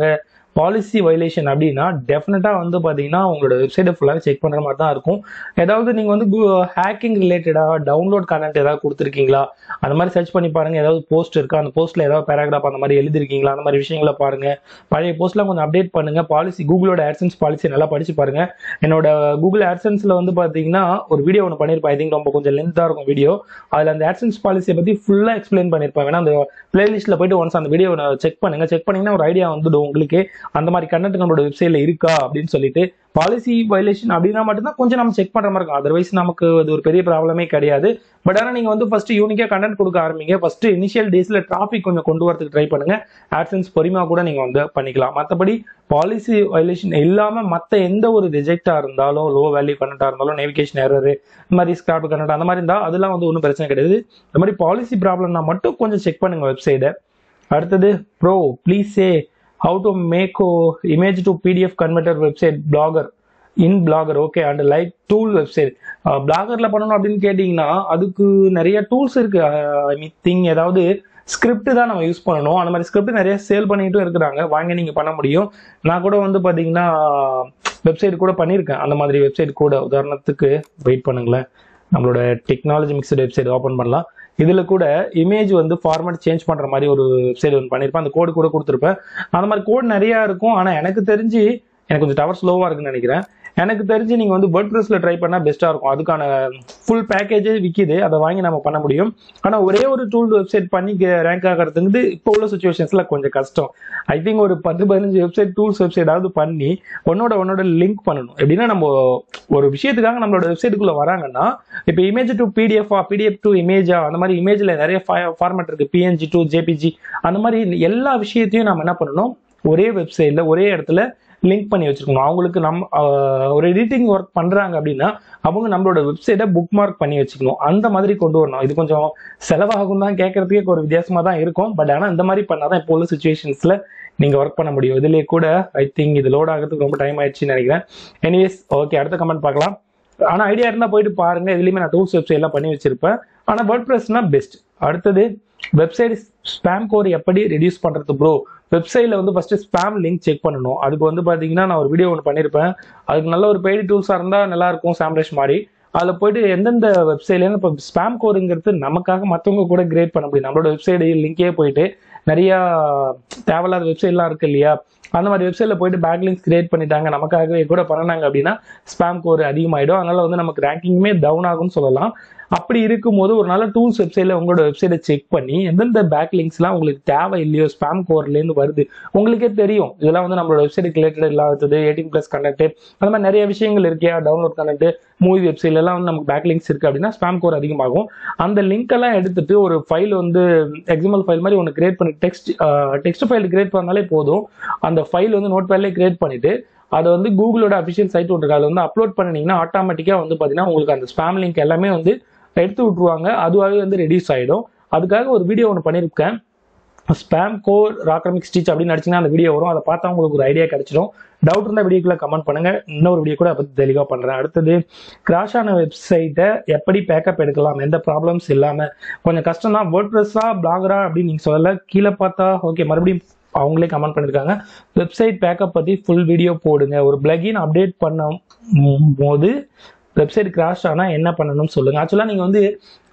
பாலிசி வயலேஷன் அப்படின்னா டெஃபினட்டாக வந்து பார்த்தீங்கன்னா உங்களோட வெப்சைட்டை ஃபுல்லாக செக் பண்ணுற மாதிரி தான் இருக்கும் ஏதாவது நீங்கள் வந்து ஹேக்கிங் ரிலேட்டடாக டவுன்லோட் கண்டென்ட் ஏதாவது கொடுத்துருக்கீங்களா அந்த மாதிரி சர்ச் பண்ணி பாருங்கள் ஏதாவது போஸ்ட் இருக்கா அந்த போஸ்ட்டில் ஏதாவது பேராகிராஃப் அந்த மாதிரி எழுதிருக்கீங்களா அந்த மாதிரி விஷயங்களை பாருங்கள் பழைய போஸ்ட்லாம் கொஞ்சம் அப்டேட் பண்ணுங்கள் பாலிசி கூகுளோட ஆட்சன்ஸ் பாலிசி நல்லா படிச்சு பாருங்கள் என்னோட கூகுள் ஆட்சன்ஸில் வந்து பார்த்தீங்கன்னா ஒரு வீடியோ ஒன்று பண்ணியிருப்பேன் ஐ திங்க் ரொம்ப கொஞ்சம் லென்த்தாக இருக்கும் வீடியோ அதில் அந்த ஆட்சன்ஸ் பாலிசியை பற்றி ஃபுல்லாக எக்ஸ்பிளைன் பண்ணியிருப்பேன் வேணா அந்த பிளேலிஸ்ட்டில் போயிட்டு ஒன்ஸ் அந்த வீடியோ செக் பண்ணுங்கள் செக் பண்ணிங்கன்னா ஒரு ஐடியா வந்துடும் உங்களுக்கு அந்த மாதிரி கண்டென்ட் நம்மளோட வெப்சைட்டில் இருக்கா அப்படின்னு சொல்லிட்டு பாலிசி வயலேஷன் அப்படின்னா மட்டும்தான் கொஞ்சம் நம்ம செக் பண்ணுற மாதிரி இருக்கும் அதர்வைஸ் நமக்கு அது ஒரு பெரிய ப்ராப்ளமே கிடையாது பட் ஆனால் நீங்கள் வந்து ஃபர்ஸ்ட் யூனிக்காக கண்டென்ட் கொடுக்க ஆரம்பிங்க ஃபர்ஸ்ட் இனிஷியல் டேஸில் டிராஃபிக் கொஞ்சம் கொண்டு வரதுக்கு ட்ரை பண்ணுங்க ஆட்சன்ஸ் பொறுமையாக கூட நீங்கள் வந்து பண்ணிக்கலாம் மற்றபடி பாலிசி வயலேஷன் இல்லாமல் மற்ற எந்த ஒரு ரிஜெக்டாக இருந்தாலும் லோ வேல்யூ கண்டென்ட்டாக இருந்தாலும் நேவிகேஷன் எரர் இந்த மாதிரி ஸ்கிராப் கண்டென்ட் அந்த மாதிரி இருந்தால் அதெல்லாம் வந்து ஒன்றும் பிரச்சனை கிடையாது இந்த மாதிரி பாலிசி ப்ராப்ளம்னா மட்டும் கொஞ்சம் செக் பண்ணுங்க வெப்சைட்டை அடுத்தது bro please say how to make image to PDF converter website Blogger in Blogger okay and like tool website பிளாகரில் பண்ணணும் அப்படின்னு கேட்டிங்கன்னா அதுக்கு நிறைய டூல்ஸ் இருக்கு ஐ மீன் திங் ஏதாவது ஸ்கிரிப்ட் தான் நம்ம யூஸ் பண்ணணும் அந்த மாதிரி ஸ்கிரிப்ட் நிறைய சேல் பண்ணிட்டும் இருக்கிறாங்க வாங்கி நீங்கள் பண்ண முடியும் நான் கூட வந்து பார்த்தீங்கன்னா வெப்சைட் கூட பண்ணியிருக்கேன் அந்த மாதிரி வெப்சைட் கூட உதாரணத்துக்கு வெயிட் பண்ணுங்களேன் நம்மளோட டெக்னாலஜி மிக்சட் வெப்சைட் ஓப்பன் பண்ணலாம் இதில் கூட இமேஜ் வந்து ஃபார்மேட் சேஞ்ச் பண்ணுற மாதிரி ஒரு வெப்சைட் ஒன்று பண்ணியிருப்பேன் அந்த கோடு கூட கொடுத்துருப்பேன் அந்த மாதிரி கோட் நிறையா இருக்கும் ஆனால் எனக்கு தெரிஞ்சு எனக்கு கொஞ்சம் டவர் ஸ்லோவாக இருக்குன்னு நினைக்கிறேன் எனக்கு தெரிஞ்சு நீங்கள் வந்து வேர்ட் ப்ரெஸில் ட்ரை பண்ணால் பெஸ்ட்டாக இருக்கும் அதுக்கான ஃபுல் பேக்கேஜே விற்கிது அதை வாங்கி நம்ம பண்ண முடியும் ஆனால் ஒரே ஒரு டூல் வெப்சைட் பண்ணி ரேங்க் ஆகிறதுக்கு இப்போ உள்ள சுச்சுவேஷன்ஸில் கொஞ்சம் கஷ்டம் ஐ திங்க் ஒரு பத்து பதினஞ்சு வெப்சைட் டூல்ஸ் வெப்சைட்டாவது பண்ணி ஒன்னோட ஒன்னோட லிங்க் பண்ணணும் எப்படின்னா நம்ம ஒரு விஷயத்துக்காக நம்மளோட வெப்சைட்டுக்குள்ளே வராங்கன்னா இப்போ இமேஜ் டு பிடிஎஃபா பிடிஎஃப் டு இமேஜா அந்த மாதிரி இமேஜில் நிறைய ஃபார்மேட் இருக்குது பிஎன்ஜி டு ஜேபிஜி அந்த மாதிரி எல்லா விஷயத்தையும் நம்ம என்ன பண்ணணும் ஒரே வெப்சைட்டில் ஒரே இடத்துல லிங்க் பண்ணி வச்சிருக்கணும் அவங்களுக்கு நம் ஒரு எடிட்டிங் ஒர்க் பண்றாங்க அப்படின்னா அவங்க நம்மளோட வெப்சைட்டை புக் மார்க் பண்ணி வச்சுக்கணும் அந்த மாதிரி கொண்டு வரணும் இது கொஞ்சம் செலவாகும் தான் கேட்கறதுக்கே ஒரு வித்தியாசமா தான் இருக்கும் பட் ஆனால் இந்த மாதிரி பண்ணாதான் இப்போ உள்ள சுச்சுவேஷன்ஸ்ல நீங்க ஒர்க் பண்ண முடியும் இதுலயே கூட ஐ திங்க் இது லோட் ஆகிறதுக்கு ரொம்ப டைம் ஆயிடுச்சுன்னு நினைக்கிறேன் எனிவேஸ் ஓகே அடுத்த கமெண்ட் பார்க்கலாம் ஆனால் ஐடியா இருந்தால் போயிட்டு பாருங்க இதுலயுமே நான் டூல்ஸ் வெப்சைட் எல்லாம் பண்ணி வச்சிருப்பேன் ஆனால் வேர்ட் ப்ரெஸ்னா பெஸ்ட் அடுத்தது வெப்சைட் ஸ்பேம் கோர் எப்படி ரெடியூஸ் பண்றது ப்ரோ வெப்சைட்ல வந்து ஃபர்ஸ்ட் ஸ்பேம் லிங்க் செக் பண்ணணும் அதுக்கு வந்து பாத்தீங்கன்னா நான் ஒரு வீடியோ ஒன்று பண்ணியிருப்பேன் அதுக்கு நல்ல ஒரு பெய்டு டூல்ஸாக இருந்தால் நல்லா இருக்கும் சாம்லேஷ் மாதிரி அதில் போயிட்டு எந்தெந்த வெப்சைட்ல இப்போ ஸ்பேம் கோருங்கிறது நமக்காக மற்றவங்க கூட கிரேட் பண்ண முடியும் நம்மளோட வெப்சைட் லிங்கே போயிட்டு நிறைய தேவையில்லாத வெப்சைட்லாம் இருக்கு இல்லையா அந்த மாதிரி வெப்சைட்ல போயிட்டு பேக் லிங்க்ஸ் கிரியேட் பண்ணிட்டாங்க நமக்காகவே கூட பண்ணாங்க அப்படின்னா ஸ்பேம் கோர் அதிகமாயிடும் அதனால வந்து நமக்கு ரேங்கிங்குமே டவுன் ஆகும்னு சொல்லலாம் அப்படி இருக்கும்போது ஒரு நல்ல டூல்ஸ் வெப்சைட்ல உங்களோட வெப்சைட்டை செக் பண்ணி எந்தெந்த பேக் லிங்க்ஸ்லாம் உங்களுக்கு தேவை இல்லையோ ஸ்பேம் கோர்லேருந்து வருது உங்களுக்கே தெரியும் இதெல்லாம் வந்து நம்மளோட வெப்சைட் ரிலேட்டட் இல்லாதது எயிட்டீன் ப்ளஸ் கண்டென்ட் அந்த மாதிரி நிறைய விஷயங்கள் இருக்கியா டவுன்லோட் கண்டென்ட் மூவி வெப்சைட்ல எல்லாம் வந்து நமக்கு பேக் லிங்க்ஸ் இருக்கு அப்படின்னா ஸ்பேம் கோர் அதிகமாகும் அந்த லிங்க் எல்லாம் எடுத்துட்டு ஒரு ஃபைல் வந்து எக்ஸாம்பிள் ஃபைல் மாதிரி ஒன்று கிரியேட் பண்ணி டெக்ஸ்ட் டெக்ஸ்ட் ஃபைல் கிரியேட் பண்ணாலே போதும் அந்த ஃபைல் வந்து நோட் பேட்லேயே கிரியேட் பண்ணிட்டு அதை வந்து கூகுளோட அஃபிஷியல் சைட் ஒன்று அதில் வந்து அப்லோட் பண்ணினீங்கன்னா ஆட்டோமேட்டிக்காக வந்து பார்த்தீங்கன்னா உங்களுக்கு அந்த ஸ்பேம் லிங்க் எல்லாமே வந்து எடுத்து விட்ருவாங்க அதுவாகவே வந்து ரெடியூஸ் ஆகிடும் அதுக்காக ஒரு வீடியோ ஒன்று பண்ணியிருக்கேன் ஸ்பேம் கோர் ராக்ரமிக் ஸ்டிச் அப்படின்னு நடிச்சிங்கன்னா அந்த வீடியோ வரும் அதை பார்த்தா உங்களுக்கு ஒரு ஐடியா கிடைச்சிடும் டவுட் இருந்தால் வீடியோக்குள்ள கமெண்ட் பண்ணுங்க இன்னொரு வீடியோ கூட அதை பற்றி தெளிவாக பண்ணுறேன் அடுத்தது கிராஷ் ஆன வெப்சைட்டை எப்படி பேக்கப் எடுக்கலாம் எந்த ப்ராப்ளம்ஸ் இல்லாமல் கொஞ்சம் கஷ்டம் தான் வேர்ட் ப்ரெஸ்ஸா பிளாகரா அப்படின்னு நீங்கள் சொல்லலை கீழே பார்த்தா ஓகே மறுபடியும் அவங்களே கமெண்ட் பண்ணியிருக்காங்க வெப்சைட் பேக்கப் பற்றி ஃபுல் வீடியோ போடுங்க ஒரு பிளகின் அப்டேட் பண்ணும் போது வெப்சைட் கிராஷ் ஆனால் என்ன பண்ணணும்னு சொல்லுங்கள் ஆக்சுவலாக நீங்கள் வந்து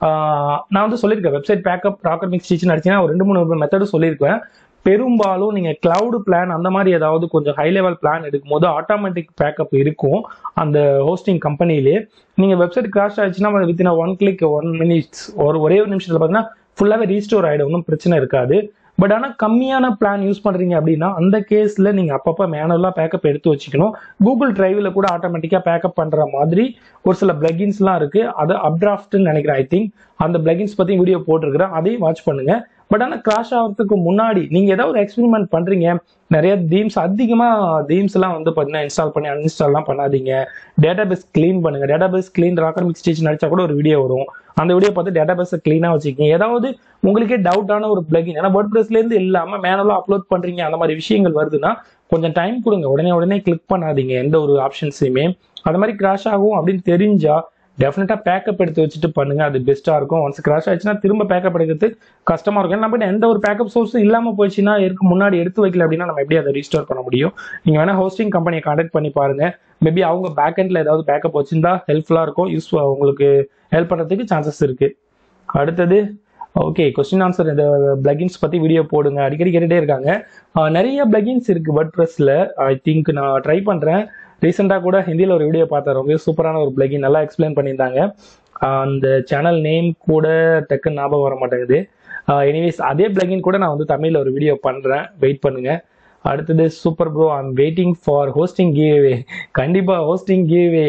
நான் வந்து சொல்லியிருக்கேன் website backup rocket mix tech அடிச்சுன்னா ஒரு ரெண்டு மூணு மெத்தடு சொல்லியிருக்கேன் பெரும்பாலும் நீங்கள் கிளவுடு பிளான் அந்த மாதிரி ஏதாவது கொஞ்சம் ஹை லெவல் பிளான் எடுக்கும்போது ஆட்டோமேட்டிக் பேக்கப் இருக்கும் அந்த ஹோஸ்டிங் கம்பெனிலே நீங்கள் வெப்சைட் கிராஷ் ஆச்சுன்னா within one click one minutes ஒரு ஒரே ஒரு நிமிஷத்தில் பார்த்தீங்கன்னா ஃபுல்லாகவே ரீஸ்டோர் ஆகிடும் ஒன்றும் பிரச்சனை இருக்காது பட் ஆனால் கம்மியான பிளான் யூஸ் பண்ணுறீங்க அப்படின்னா அந்த கேஸில் நீங்கள் அப்பப்போ மேனுவலாக பேக்கப் எடுத்து வச்சுக்கணும் கூகுள் டிரைவில் கூட ஆட்டோமேட்டிக்காக பேக்கப் பண்ணுற மாதிரி ஒரு சில பிளகின்ஸ்லாம் இருக்குது அது அப்டிராஃப்ட்னு நினைக்கிறேன் ஐ திங்க் அந்த பிளகின்ஸ் பற்றி வீடியோ போட்டிருக்கிறேன் அதையும் வாட்ச் பண்ணுங்கள் பட் ஆனால் கிராஷ் ஆகிறதுக்கு முன்னாடி நீங்கள் ஏதாவது ஒரு எக்ஸ்பெரிமெண்ட் பண்ணுறீங்க நிறைய தீம்ஸ் அதிகமாக தீம்ஸ் எல்லாம் வந்து பார்த்தீங்கன்னா இன்ஸ்டால் பண்ணி அன்இன்ஸ்டால்லாம் பண்ணாதீங்க டேட்டா பேஸ் க்ளீன் பண்ணுங்க database clean rocket mix tech நடிச்சா கூட ஒரு வீடியோ வரும் அந்த வீடியோ பார்த்து டேட்டா பேஸை க்ளீனாக வச்சுக்கோங்க ஏதாவது உங்களுக்கே டவுட்டான ஒரு பிளகின் ஏன்னா வேர்ட் ப்ரெஸ்லேருந்து இல்லாமல் மேனலாக அப்லோட் பண்ணுறீங்க அந்த மாதிரி விஷயங்கள் வருதுன்னா கொஞ்சம் டைம் கொடுங்க உடனே உடனே கிளிக் பண்ணாதீங்க எந்த ஒரு ஆப்ஷன்ஸையுமே அது மாதிரி கிராஷ் ஆகும் அப்படின்னு தெரிஞ்சா டெஃபினட்டாக பேக்கப் எடுத்து வச்சுட்டு பண்ணுங்க அது பெஸ்ட்டாக இருக்கும் ஒன்ஸ் கிராஷ் ஆச்சுன்னா திரும்ப பேக்கப் எடுக்கிறது கஷ்டமாக இருக்கும் ஏன்னா நம்ம எந்த ஒரு பேக்கப் சோர்ஸும் இல்லாமல் போச்சுன்னா இருக்கு முன்னாடி எடுத்து வைக்கல அப்படின்னா நம்ம எப்படி அதை ரீஸ்டோர் பண்ண முடியும் நீங்கள் வேணால் ஹோஸ்டிங் கம்பெனியை கான்டாக்ட் பண்ணி பாருங்க மேபி அவங்க பேக் எண்டில் ஏதாவது பேக்கப் வச்சிருந்தா ஹெல்ப்ஃபுல்லாக இருக்கும் யூஸ் உங்களுக்கு ஹெல்ப் பண்ணுறதுக்கு சான்சஸ் இருக்கு அடுத்தது ஓகே கொஸ்டின் ஆன்சர் இந்த பிளகின்ஸ் பற்றி வீடியோ போடுங்க அடிக்கடி கேட்டுகிட்டே இருக்காங்க ஆஹ் நிறைய பிளகின்ஸ் இருக்கு வேர்ட் ப்ரெஸ்ஸில் ஐ திங்க் நான் ட்ரை பண்ணுறேன் ரீசெண்டாக கூட ஹிந்தியில் ஒரு வீடியோ பார்த்தேன் ரொம்ப சூப்பரான ஒரு பிளகின் நல்லா எக்ஸ்பிளைன் பண்ணியிருந்தாங்க ஆஹ் அந்த சேனல் நேம் கூட டக்குன்னு ஞாபகம் வர மாட்டேங்குது எனிவேஸ் அதே பிளகின் கூட நான் வந்து தமிழில் ஒரு வீடியோ பண்ணுறேன் வெயிட் பண்ணுங்க அடுத்தது super bro I'm waiting for hosting giveaway கண்டிப்பாக ஹோஸ்டிங் கிவ்வே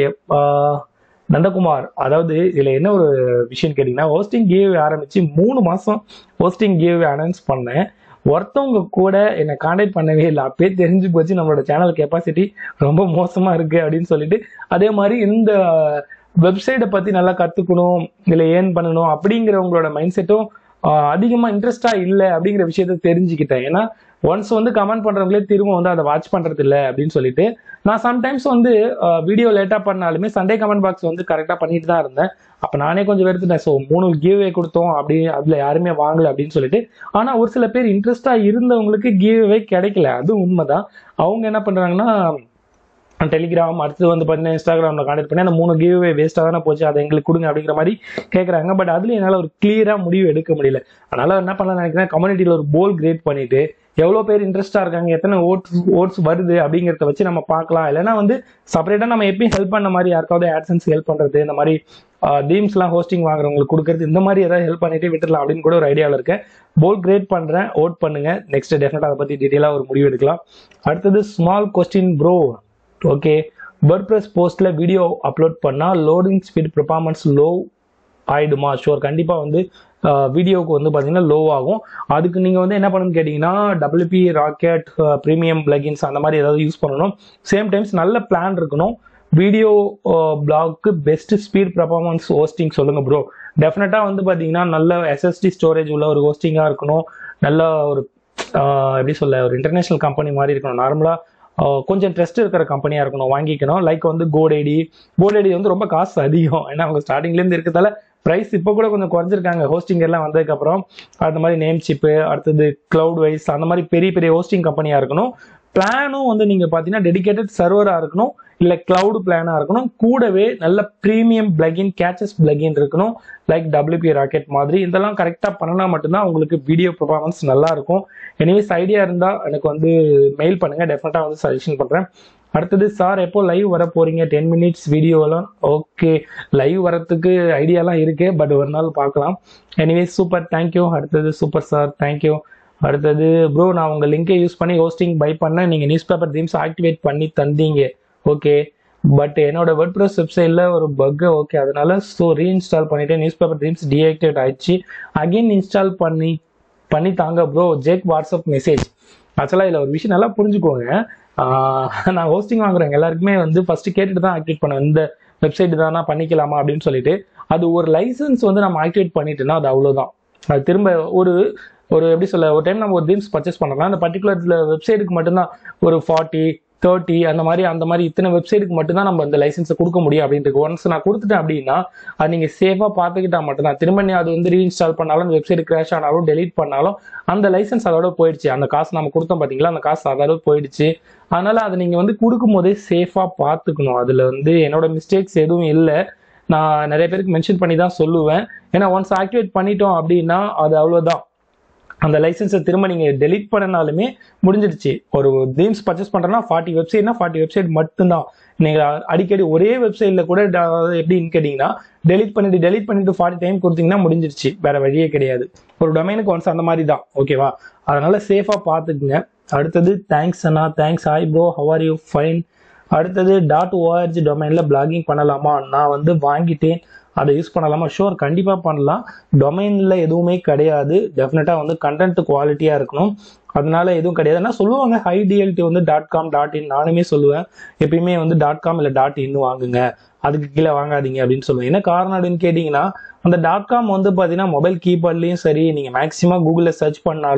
நந்தகுமார் அதாவது இதுல என்ன ஒரு விஷயம் கேட்டீங்கன்னா ஹோஸ்டிங் கிவ்வே ஆரம்பிச்சு மூணு மாசம் ஹோஸ்டிங் கிவ்வே அனௌன்ஸ் பண்ணேன் ஒருத்தவங்க கூட என்னை காண்டாக்ட் பண்ணவே இல்லை அப்பயே தெரிஞ்சு போச்சு நம்மளோட சேனல் கெப்பாசிட்டி ரொம்ப மோசமா இருக்கு அப்படின்னு சொல்லிட்டு அதே மாதிரி இந்த வெப்சைட்டை பத்தி நல்லா கத்துக்கணும் இதுல ஏன் பண்ணணும் அப்படிங்கிறவங்களோட மைண்ட் செட்டும் அதிகமா இன்ட்ரெஸ்டா இல்லை அப்படிங்கிற விஷயத்த தெரிஞ்சுக்கிட்டேன் ஏன்னா ஒன்ஸ் வந்து கமெண்ட் பண்றவங்களே திரும்ப வந்து அதை வாட்ச் பண்றது இல்லை அப்படின்னு சொல்லிட்டு நான் சம்டைம்ஸ் வந்து வீடியோ லேட்டா பண்ணாலுமே சண்டே கமெண்ட் பாக்ஸ் வந்து கரெக்டா பண்ணிட்டு தான் இருந்தேன் அப்ப நானே கொஞ்சம் வெறுத்துட்டேன் ஸோ மூணு கிவ்வே கொடுத்தோம் அப்படி அதுல யாருமே வாங்கல அப்படின்னு சொல்லிட்டு ஆனா ஒரு சில பேர் இன்ட்ரெஸ்டா இருந்தவங்களுக்கு கிவ்வே கிடைக்கல அது உண்மைதான் அவங்க என்ன பண்றாங்கன்னா டெலிகிராம் அடுத்து வந்து பார்த்தீங்கன்னா இன்ஸ்டாகிராமில் கான்டெக்ட் பண்ணி அந்த மூணு கிவ்வே வேஸ்ட்டாக தானே போச்சு அதை எங்களுக்கு கொடுங்க அப்படிங்கிற மாதிரி கேட்குறாங்க பட் அதுல என்னால் ஒரு கிளியராக முடிவு எடுக்க முடியல அதனால என்ன பண்ணலாம் நினைக்கிறேன் கம்யூனிட்டியில் ஒரு போல் கிரியேட் பண்ணிட்டு எவ்வளோ பேர் இன்ட்ரெஸ்டாக இருக்காங்க எத்தனை ஓட்ஸ் ஓட்ஸ் வருது அப்படிங்கிறத வச்சு நம்ம பார்க்கலாம் இல்லைன்னா வந்து செப்பரேட்டாக நம்ம எப்பயும் ஹெல்ப் பண்ண மாதிரி யாருக்காவது ஆட்சன்ஸ் ஹெல்ப் பண்ணுறது இந்த மாதிரி தீம்ஸ்லாம் ஹோஸ்டிங் வாங்குறவங்களுக்கு கொடுக்கறது இந்த மாதிரி ஏதாவது ஹெல்ப் பண்ணிட்டு விட்டுடலாம் அப்படின்னு கூட ஒரு ஐடியாவில் இருக்கேன் போல் கிரியேட் பண்ணுறேன் ஓட் பண்ணுங்க நெக்ஸ்ட் டெஃபினட்டாக அதை பற்றி டீட்டெயிலாக ஒரு முடிவு எடுக்கலாம் அடுத்தது small question bro okay WordPress போஸ்ட்ல வீடியோ அப்லோட் பண்ணா லோடிங் ஸ்பீட் பெர்ஃபார்மன்ஸ் லோ ஆயிடுமா ஷோர் கண்டிப்பாக வந்து வீடியோவுக்கு வந்து பார்த்தீங்கன்னா லோ ஆகும் அதுக்கு நீங்கள் வந்து என்ன பண்ணணும்னு கேட்டிங்கன்னா டபிள்யூபி ராக்கெட் ப்ரீமியம் பிளகின்ஸ் அந்த மாதிரி ஏதாவது யூஸ் பண்ணணும் சேம் டைம்ஸ் நல்ல பிளான் இருக்கணும் வீடியோ பிளாக்கு பெஸ்ட் ஸ்பீட் பெர்ஃபார்மன்ஸ் ஹோஸ்டிங் சொல்லுங்க ப்ரோ டெஃபினட்டாக வந்து பார்த்தீங்கன்னா நல்ல எஸ்எஸ்டி ஸ்டோரேஜ் உள்ள ஒரு ஹோஸ்டிங்காக இருக்கணும் நல்ல ஒரு எப்படி சொல்ல ஒரு இன்டர்நேஷனல் கம்பெனி மாதிரி இருக்கணும் நார்மலாக கொஞ்சம் ட்ரெஸ்ட் இருக்கிற கம்பெனியாக இருக்கணும் வாங்கிக்கணும் லைக் வந்து கோடேடி கோடேடி வந்து ரொம்ப காசு அதிகம் ஏன்னா அவங்க ஸ்டார்டிங்லேருந்து இருக்கிறதால ப்ரைஸ் இப்போ கூட கொஞ்சம் குறைஞ்சிருக்காங்க ஹோஸ்டிங் எல்லாம் வந்ததுக்கப்புறம் அந்த மாதிரி நேம் சிப்பு அடுத்தது கிளவுட் வைஸ் அந்த மாதிரி பெரிய பெரிய ஹோஸ்டிங் கம்பெனியாக இருக்கணும் பிளானும் வந்து நீங்கள் பார்த்தீங்கன்னா டெடிக்கேட்டட் சர்வராக இருக்கணும் இல்லை கிளவுட் பிளானாக இருக்கணும் கூடவே நல்ல ப்ரீமியம் பிளகின் கேச்சஸ் பிளகின் இருக்கணும் லைக் டபிள்யூபி ராக்கெட் மாதிரி இதெல்லாம் கரெக்டாக பண்ணினா மட்டும்தான் உங்களுக்கு வீடியோ பர்ஃபார்மன்ஸ் நல்லா இருக்கும் எனிவேஸ் ஐடியா இருந்தால் எனக்கு வந்து மெயில் பண்ணுங்கள் டெஃபினட்டாக வந்து சஜஷன் பண்ணுறேன் அடுத்தது சார் எப்போ லைவ் வர போறீங்க டென் மினிட்ஸ் வீடியோலாம் ஓகே லைவ் வரத்துக்கு ஐடியாலாம் இருக்கு பட் ஒரு நாள் பார்க்கலாம் எனிவேஸ் சூப்பர் தேங்க்யூ அடுத்தது சூப்பர் சார் தேங்க்யூ அடுத்தது ப்ரோ நான் உங்கள் லிங்கை யூஸ் பண்ணி ஹோஸ்டிங் பை பண்ணேன் நீங்கள் நியூஸ் பேப்பர் தீம்ஸ் ஆக்டிவேட் பண்ணி தந்தீங்க ஓகே பட் என்னோட வேர்ட் ப்ரெஸ் வெப்சைட்டில் ஒரு பக் ஓகே அதனால ஸோ ரீஇன்ஸ்டால் பண்ணிட்டு நியூஸ் பேப்பர் தீம்ஸ் டீஆக்டிவேட் ஆயிடுச்சு அகைன் இன்ஸ்டால் பண்ணி பண்ணி தாங்க ப்ரோ ஜெக் வாட்ஸ்அப் மெசேஜ் ஆக்சுவலாக இதில் ஒரு விஷயம் நல்லா புரிஞ்சுக்கோங்க நான் ஹோஸ்டிங் வாங்குறவங்க எல்லாருக்குமே வந்து ஃபர்ஸ்ட் கேட்டுட்டு தான் ஆக்டிவேட் பண்ணுவேன் இந்த வெப்சைட் தானா பண்ணிக்கலாமா அப்படின்னு சொல்லிட்டு அது ஒரு லைசன்ஸ் வந்து நம்ம ஆக்டிவேட் பண்ணிட்டோம்னா அது அவ்வளோதான் அது திரும்ப ஒரு ஒரு எப்படி சொல்ல ஒரு டைம் நம்ம ஒரு தீம்ஸ் பர்ச்சேஸ் பண்ணலாம் அந்த பர்டிகுலர் வெப்சைட்டுக்கு மட்டும்தான் ஒரு ஃபார்ட்டி தேர்ட்டி அந்த மாதிரி அந்த மாதிரி இத்தனை வெப்சைட்டுக்கு மட்டும்தான் நம்ம அந்த லைசன்ஸை கொடுக்க முடியும் அப்படின்ட்டு ஒன்ஸ் நான் கொடுத்துட்டேன் அப்படின்னா அது நீங்கள் சேஃபாக பார்த்துக்கிட்டா மட்டும்தான் திரும்ப நீ அது வந்து ரீஇன்ஸ்டால் பண்ணாலும் வெப்சைட் கிராஷ் ஆனாலும் டெலீட் பண்ணாலும் அந்த லைசன்ஸ் அதோட போயிடுச்சு அந்த காசு நம்ம கொடுத்தோம் பார்த்தீங்களா அந்த காசு அதோட போயிடுச்சு அதனால அதை நீங்கள் வந்து கொடுக்கும் போதே சேஃபாக பார்த்துக்கணும் அதில் வந்து என்னோட மிஸ்டேக்ஸ் எதுவும் இல்லை நான் நிறைய பேருக்கு மென்ஷன் பண்ணி தான் சொல்லுவேன் ஏன்னா ஒன்ஸ் ஆக்டிவேட் பண்ணிட்டோம் அப்படின்னா அது அவ்வளோதான் அந்த லைசன்ஸை திரும்ப நீங்கள் டெலிட் பண்ணனாலுமே முடிஞ்சிடுச்சு ஒரு தீம்ஸ் பர்ச்சேஸ் பண்ணுறேன்னா ஃபார்ட்டி வெப்சைட்னா ஃபார்ட்டி வெப்சைட் மட்டும்தான் நீங்கள் அடிக்கடி ஒரே வெப்சைட்டில் கூட எப்படின்னு கேட்டிங்கன்னா டெலிட் பண்ணிட்டு டெலிட் பண்ணிட்டு ஃபார்ட்டி டைம் கொடுத்தீங்கன்னா முடிஞ்சிருச்சு வேற வழியே கிடையாது ஒரு டொமைனுக்கு ஒன்ஸ் அந்த மாதிரி தான் ஓகேவா அதனால சேஃபாக பார்த்துக்குங்க அடுத்தது தேங்க்ஸ் அண்ணா thanks hi bro how are you fine அடுத்தது டாட் ஓஆர்ஜி டொமைனில் பிளாகிங் பண்ணலாமா நான் வந்து வாங்கிட்டேன் அதை யூஸ் பண்ணலாமா ஷோர் கண்டிப்பாக பண்ணலாம் டொமைனில் எதுவுமே கிடையாது டெஃபினட்டாக வந்து கண்டென்ட் குவாலிட்டியாக இருக்கணும் அதனால எதுவும் கிடையாது ஆனால் சொல்லுவாங்க ஹை டிஎல்டி வந்து டாட் காம் டாட் இன் நானுமே சொல்லுவேன் எப்பயுமே வந்து டாட் காம் இல்லை டாட் இன் வாங்குங்க அதுக்கு கீழே வாங்காதீங்க அப்படின்னு சொல்லுவேன் என்ன காரணம் அப்படின்னு கேட்டிங்கன்னா அந்த டாட் காம் வந்து பார்த்தீங்கன்னா மொபைல் கீபோர்ட்லேயும் சரி நீங்கள் மேக்ஸிமம் கூகுளில் சர்ச் பண்ணாலும்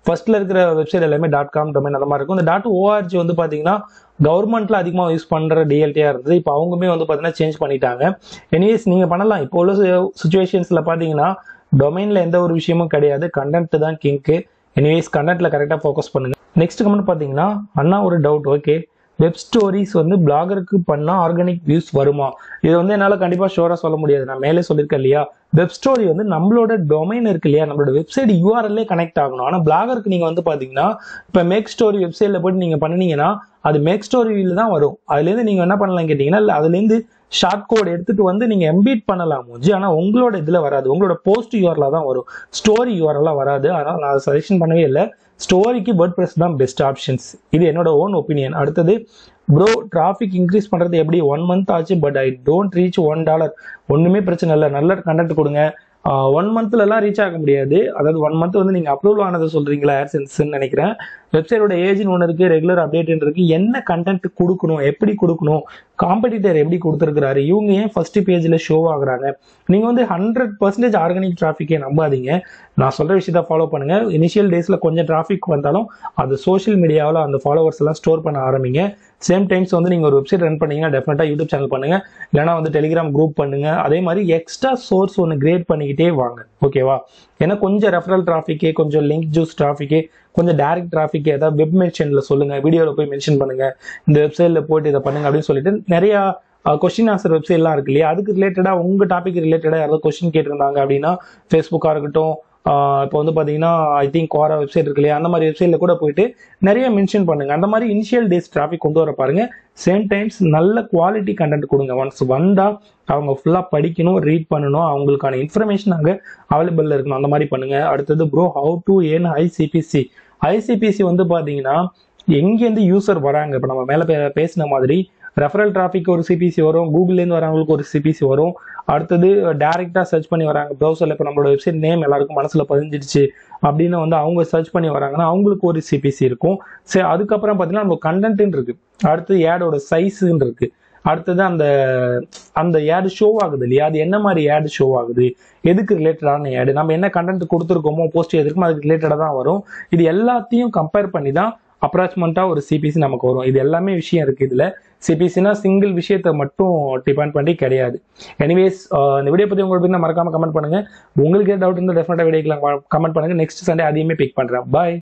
ஃபர்ஸ்ட்ல இருக்கிற வெப்சைட் எல்லாமே டாட் காம் டொமைன் அந்த மாதிரி இருக்கும் இந்த டாட் ஓஆர்ஜி வந்து பார்த்தீங்கன்னா கவர்மெண்ட்ல அதிகமாக யூஸ் பண்ற டிஎல்டியா இருந்தது இப்போ அவங்களுமே வந்து பார்த்தீங்கன்னா சேஞ்ச் பண்ணிட்டாங்க எனிவேஸ் நீங்க பண்ணலாம் இப்போ உள்ள சுச்சுவேஷன்ஸ்ல பார்த்தீங்கன்னா டொமைன்ல எந்த ஒரு விஷயமும் கிடையாது கண்டென்ட் தான் கிங்க்கு எனிவேஸ் கண்டென்ட்ல கரெக்டாக ஃபோக்கஸ் பண்ணுங்க நெக்ஸ்ட் கமெண்ட் பார்த்தீங்கன்னா அண்ணா ஒரு டவுட் ஓகே வெப் ஸ்டோரிஸ் வந்து பிளாகருக்கு பண்ணா ஆர்கானிக் வியூஸ் வருமா இது வந்து என்னால் கண்டிப்பாக ஷோராக சொல்ல முடியாது நான் மேலே சொல்லியிருக்கேன் இல்லையா வெப் ஸ்டோரி வந்து நம்மளோட டொமைன் இருக்கு இல்லையா நம்மளோட வெப்சைட் யூஆர்எல்லே கனெக்ட் ஆகணும் ஆனால் பிளாகருக்கு நீங்கள் வந்து பார்த்தீங்கன்னா இப்போ மேக் ஸ்டோரி வெப்சைட்டில் போயிட்டு நீங்கள் பண்ணினீங்கன்னா அது மேக் ஸ்டோரியில் தான் வரும் அதுலேருந்து நீங்கள் என்ன பண்ணலாம் கேட்டிங்கன்னா இல்லை அதுலேருந்து ஷார்ட் கோட் எடுத்துட்டு வந்து நீங்கள் எம்பீட் பண்ணலாம் மூஞ்சி ஆனால் உங்களோட இதில் வராது உங்களோட போஸ்ட் யூஆரில் தான் வரும் ஸ்டோரி யூஆர்லாம் வராது அதனால் நான் சஜஷன் பண்ணவே இல்லை ஸ்டோரிக்கு வேர்ட் ப்ரெஸ் தான் பெஸ்ட் ஆப்ஷன்ஸ் இது என்னோட ஓன் ஒப்பீனியன் அடுத்தது ப்ரோ டிராஃபிக் இன்க்ரீஸ் பண்ணுறது எப்படி ஒன் மந்த் ஆச்சு but I don't reach one dollar ஒன்றுமே பிரச்சனை இல்லை நல்ல கண்டென்ட் கொடுங்க ஒன் மந்த்லலாம் ரீச் ஆக முடியாது அதாவது ஒன் மந்த் வந்து நீங்கள் அப்ரூவல் ஆனதை சொல்கிறீங்களா ஏர்சென்ஸ்ன்னு நினைக்கிறேன் வெப்சைட்டோட ஏஜ்னு ஒன்று இருக்குது ரெகுலர் அப்டேட் இருக்கு என்ன கண்டென்ட் கொடுக்கணும் எப்படி கொடுக்கணும் காம்படிட்டர் எப்படி கொடுத்துருக்காரு இவங்க ஏன் ஃபர்ஸ்ட் பேஜில் ஷோ ஆகுறாங்க நீங்கள் வந்து ஹண்ட்ரட் பர்சன்டேஜ் ஆர்கானிக் டிராஃபிக்கே நம்பாதீங்க நான் சொல்கிற விஷயத்த ஃபாலோ பண்ணுங்க இனிஷியல் டேஸில் கொஞ்சம் டிராஃபிக் வந்தாலும் அது சோஷியல் மீடியாவில் அந்த ஃபாலோவர்ஸ் எல்லாம் ஸ்டோர் பண்ண ஆரம்பிங்க சேம் டைம்ஸ் வந்து நீங்கள் ஒரு வெப்சைட் ரன் பண்ணீங்கன்னா டெஃபினட்டாக யூடியூப் சேனல் பண்ணுங்க இல்லைனா வந்து டெலிகிராம் குரூப் பண்ணுங்க அதே மாதிரி எக்ஸ்ட்ரா சோர்ஸ் ஒன்று கிரியேட் பண்ணிக்கிட்டே வாங்க ஓகேவா ஏன்னா கொஞ்சம் ரெஃபரல் டிராஃபிக்கு கொஞ்சம் லிங்க் ஜூஸ் டிராஃபிக்கு கொஞ்சம் டைரக்ட் டிராஃபிக் ஏதாவது வெப் மென்ஷனில் சொல்லுங்க வீடியோவில் போய் மென்ஷன் பண்ணுங்க இந்த வெப்சைட்டில் போயிட்டு இதை பண்ணுங்க அப்படின்னு சொல்லிட்டு நிறையா கொஸ்டின் ஆன்சர் வெப்சைட்லாம் இருக்கு இல்லையா அதுக்கு ரிலேட்டடாக உங்கள் டாபிக் ரிலேட்டடாக யாராவது கொஸ்டின் கேட்டிருந்தாங்க அப்படின்னா ஃபேஸ்புக்காக இருக்கட்டும் இப்போ வந்து பார்த்தீங்கன்னா ஐ திங்க் கோரா வெப்சைட் இருக்கு இல்லையா அந்த மாதிரி வெப்சைட்ல கூட போயிட்டு நிறைய மென்ஷன் பண்ணுங்க அந்த மாதிரி இனிஷியல் டேஸ் டிராஃபிக் கொண்டு வர பாருங்க சேம் டைம்ஸ் நல்ல குவாலிட்டி கண்டென்ட் கொடுங்க ஒன்ஸ் வந்தா அவங்க ஃபுல்லாக படிக்கணும் ரீட் பண்ணணும் அவங்களுக்கான இன்ஃபர்மேஷன் அங்கே அவைலபிள் இருக்கணும் அந்த மாதிரி பண்ணுங்க அடுத்தது ப்ரோ ஹவு டு ஏன் ஐசிபிசி ஐசிபிசி வந்து பார்த்தீங்கன்னா எங்கேருந்து யூசர் வராங்க இப்போ நம்ம மேலே பேசின மாதிரி ரெஃபரல் டிராஃபிக் ஒரு சிபிசி வரும் கூகுள்லேருந்து வரவங்களுக்கு ஒரு சிபிசி வரும் அடுத்தது டேரெக்டாக சர்ச் பண்ணி வராங்க ப்ரௌசரில் இப்போ நம்மளோட வெப்சைட் நேம் எல்லாருக்கும் மனசில் பதிஞ்சிடுச்சு அப்படின்னு வந்து அவங்க சர்ச் பண்ணி வராங்கன்னா அவங்களுக்கு ஒரு சிபிசி இருக்கும் சரி அதுக்கப்புறம் பார்த்தீங்கன்னா நம்ம கண்டென்ட்னு இருக்கு அடுத்தது ஏடோட சைஸுன்னு இருக்கு அடுத்தது அந்த அந்த ஏடு ஷோ ஆகுது இல்லையா அது என்ன மாதிரி ஏடு ஷோ ஆகுது எதுக்கு ரிலேட்டடான ஏடு நம்ம என்ன கண்டென்ட் கொடுத்துருக்கோமோ போஸ்ட் எதுக்குமோ அதுக்கு ரிலேட்டடாக தான் வரும் இது எல்லாத்தையும் கம்பேர் பண்ணி தான் அப்ராச்மெண்ட்டாக ஒரு சிபிசி நமக்கு வரும் இது எல்லாமே விஷயம் இருக்குது இதில் சிபிசினா சிங்கிள் விஷயத்தை மட்டும் டிபெண்ட் பண்ணி கிடையாது எனிவேஸ் இந்த வீடியோ பற்றி உங்களுக்கு மறக்காம கமெண்ட் பண்ணுங்க உங்களுக்கு டவுட் இருந்தால் டெஃபினட்டாக வீடியோக்கு கமெண்ட் பண்ணுங்க நெக்ஸ்ட் சண்டே அதையுமே பிக் பண்ணுறேன் பாய்